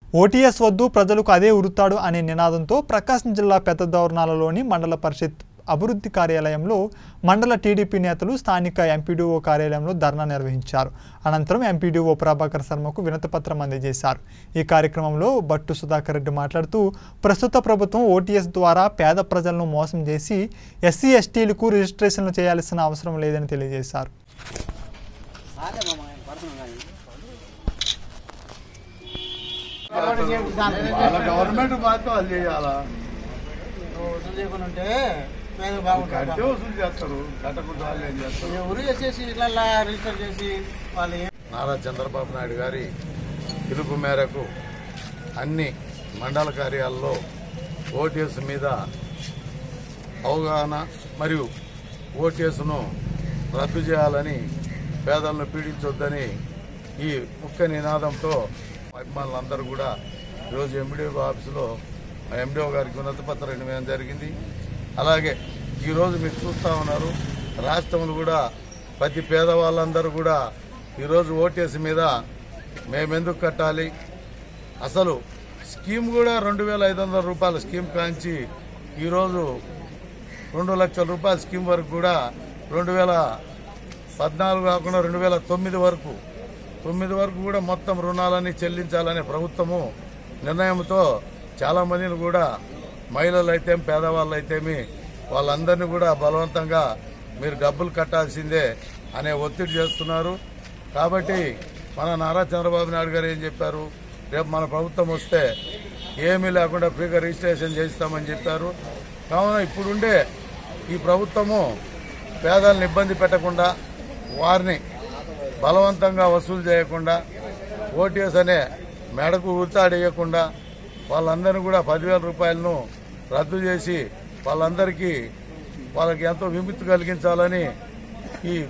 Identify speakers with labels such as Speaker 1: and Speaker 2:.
Speaker 1: OTS వద్దు ప్రజలకు అదే ఉరుతాడు అనే నినాదంతో ప్రకాశం జిల్లా పెద్ద దౌర్నాలలోని మండల పరిషత్ అభివృద్ధి కార్యాలయంలో మండల టీడీపీ నేతలు స్థానిక ఎంపీడీఓ కార్యాలయంలో ధర్నా నిర్వహించారు అనంతరం ఎంపీడీఓ ప్రభాకర్ శర్మకు వినతిపత్రం అందజేశారు ఈ కార్యక్రమంలో బట్టు సుధాకర్ రెడ్డి మాట్లాడుతూ ప్రస్తుత ప్రభుత్వం ఓటీఎస్ ద్వారా పేద ప్రజలను మోసం చేసి ఎస్సీ ఎస్టీలకు రిజిస్ట్రేషన్లు చేయాల్సిన అవసరం లేదని తెలియజేశారు
Speaker 2: వాళ్ళ గవర్నమెంట్ మాత్రం అది చేయాలా
Speaker 3: నువ్వు వసూలు చేయకుండా ఉంటే పేదలు బాగుంటారు
Speaker 2: కట్టే వసూలు చేస్తారు కట్టకుండా వాళ్ళు ఏం చేస్తారు
Speaker 3: ఊరు చేసేసి ఇట్లా రిజిస్టర్ చేసి వాళ్ళు ఏం
Speaker 2: నారా చంద్రబాబు నాయుడు గారి పిలుపు మేరకు అన్ని మండల కార్యాలలో ఓటీఎస్ మీద అవగాహన మరియు ఓటీఎస్ను రద్దు చేయాలని పేదలను పీడించొద్దని ఈ ముఖ్య నినాదంతో అభిమానులందరూ కూడా ఈరోజు ఎంబీడీఓ ఆఫీసులో ఎండిఓ గారికి ఉన్నత పత్రం ఇవ్వడం జరిగింది అలాగే ఈరోజు మీరు చూస్తూ ఉన్నారు రాష్ట్రంలో కూడా ప్రతి పేదవాళ్ళందరూ కూడా ఈరోజు ఓటీఎస్ మీద మేమెందుకు కట్టాలి అసలు స్కీమ్ కూడా రెండు వేల ఐదు వందల రూపాయల స్కీమ్ కాంచి ఈరోజు రెండు లక్షల రూపాయల స్కీమ్ వరకు కూడా రెండు వేల పద్నాలుగు కాకుండా రెండు వేల తొమ్మిది వరకు తొమ్మిది వరకు కూడా మొత్తం రుణాలన్నీ చెల్లించాలనే ప్రభుత్వము నిర్ణయంతో చాలా మందిని కూడా మహిళలు అయితే పేదవాళ్ళు అయితేమి వాళ్ళందరినీ కూడా బలవంతంగా మీరు డబ్బులు కట్టాల్సిందే అనే ఒత్తిడి చేస్తున్నారు కాబట్టి మన నారా చంద్రబాబు నాయుడు గారు ఏం చెప్పారు రేపు మన ప్రభుత్వం వస్తే ఏమీ లేకుండా ఫ్రీగా రిజిస్ట్రేషన్ చేయిస్తామని చెప్పారు కావున ఇప్పుడుండే ఈ ప్రభుత్వము పేదలను ఇబ్బంది పెట్టకుండా వారిని బలవంతంగా వసూలు చేయకుండా ఓటీఎస్ అనే మెడకు ఉరితాడేయకుండా వాళ్ళందరినీ కూడా పదివేల రూపాయలను రద్దు చేసి వాళ్ళందరికీ వాళ్ళకి ఎంతో విముక్తి కలిగించాలని ఈ